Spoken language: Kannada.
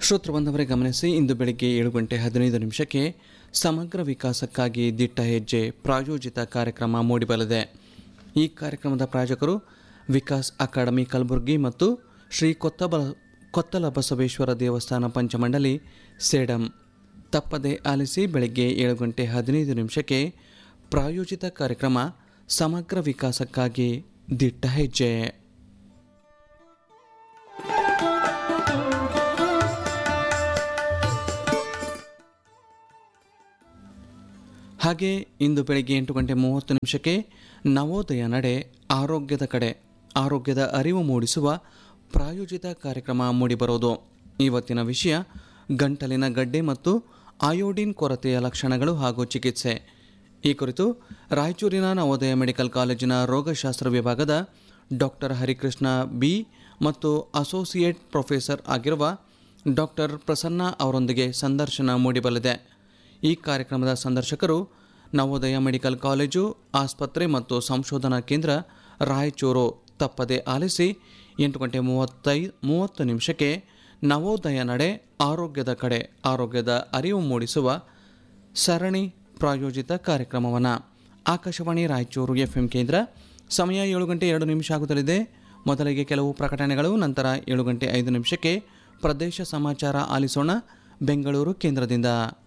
ಶ್ರೋತೃ ಬಂದವರೇ ಗಮನಿಸಿ ಇಂದು ಬೆಳಗ್ಗೆ ಏಳು ಗಂಟೆ ಹದಿನೈದು ನಿಮಿಷಕ್ಕೆ ಸಮಗ್ರ ವಿಕಾಸಕ್ಕಾಗಿ ದಿಟ್ಟ ಹೆಜ್ಜೆ ಪ್ರಾಯೋಜಿತ ಕಾರ್ಯಕ್ರಮ ಮೂಡಿಬರಲಿದೆ ಈ ಕಾರ್ಯಕ್ರಮದ ಪ್ರಾಯೋಜಕರು ವಿಕಾಸ್ ಅಕಾಡೆಮಿ ಕಲಬುರಗಿ ಮತ್ತು ಶ್ರೀ ಕೊತ್ತಬ ಕೊತ್ತಲ ಬಸವೇಶ್ವರ ದೇವಸ್ಥಾನ ಪಂಚಮಂಡಲಿ ಸೇಡಂ ತಪ್ಪದೆ ಆಲಿಸಿ ಬೆಳಗ್ಗೆ ಏಳು ಗಂಟೆ ಹದಿನೈದು ನಿಮಿಷಕ್ಕೆ ಪ್ರಾಯೋಜಿತ ಕಾರ್ಯಕ್ರಮ ಸಮಗ್ರ ವಿಕಾಸಕ್ಕಾಗಿ ದಿಟ್ಟ ಹೆಜ್ಜೆ ಹಾಗೆ ಇಂದು ಬೆಳಗ್ಗೆ ಎಂಟು ಗಂಟೆ ಮೂವತ್ತು ನಿಮಿಷಕ್ಕೆ ನವೋದಯ ನಡೆ ಆರೋಗ್ಯದ ಕಡೆ ಆರೋಗ್ಯದ ಅರಿವು ಮೂಡಿಸುವ ಪ್ರಾಯೋಜಿತ ಕಾರ್ಯಕ್ರಮ ಮೂಡಿಬರೋದು ಇವತ್ತಿನ ವಿಷಯ ಗಂಟಲಿನ ಗಡ್ಡೆ ಮತ್ತು ಆಯೋಡಿನ್ ಕೊರತೆಯ ಲಕ್ಷಣಗಳು ಹಾಗೂ ಚಿಕಿತ್ಸೆ ಈ ಕುರಿತು ರಾಯಚೂರಿನ ನವೋದಯ ಮೆಡಿಕಲ್ ಕಾಲೇಜಿನ ರೋಗಶಾಸ್ತ್ರ ವಿಭಾಗದ ಡಾಕ್ಟರ್ ಹರಿಕೃಷ್ಣ ಬಿ ಮತ್ತು ಅಸೋಸಿಯೇಟ್ ಪ್ರೊಫೆಸರ್ ಆಗಿರುವ ಡಾಕ್ಟರ್ ಪ್ರಸನ್ನ ಅವರೊಂದಿಗೆ ಸಂದರ್ಶನ ಮೂಡಿಬರಲಿದೆ ಈ ಕಾರ್ಯಕ್ರಮದ ಸಂದರ್ಶಕರು ನವೋದಯ ಮೆಡಿಕಲ್ ಕಾಲೇಜು ಆಸ್ಪತ್ರೆ ಮತ್ತು ಸಂಶೋಧನಾ ಕೇಂದ್ರ ರಾಯಚೂರು ತಪ್ಪದೆ ಆಲಿಸಿ ಎಂಟು ಗಂಟೆ ಮೂವತ್ತೈ ಮೂವತ್ತು ನಿಮಿಷಕ್ಕೆ ನವೋದಯ ನಡೆ ಆರೋಗ್ಯದ ಕಡೆ ಆರೋಗ್ಯದ ಅರಿವು ಮೂಡಿಸುವ ಸರಣಿ ಪ್ರಾಯೋಜಿತ ಕಾರ್ಯಕ್ರಮವನ್ನು ಆಕಾಶವಾಣಿ ರಾಯಚೂರು ಎಫ್ ಎಂ ಕೇಂದ್ರ ಸಮಯ ಏಳು ಗಂಟೆ ಎರಡು ನಿಮಿಷ ಆಗುತ್ತಲಿದೆ ಮೊದಲಿಗೆ ಕೆಲವು ಪ್ರಕಟಣೆಗಳು ನಂತರ ಏಳು ಗಂಟೆ ಐದು ನಿಮಿಷಕ್ಕೆ ಪ್ರದೇಶ ಸಮಾಚಾರ ಆಲಿಸೋಣ ಬೆಂಗಳೂರು ಕೇಂದ್ರದಿಂದ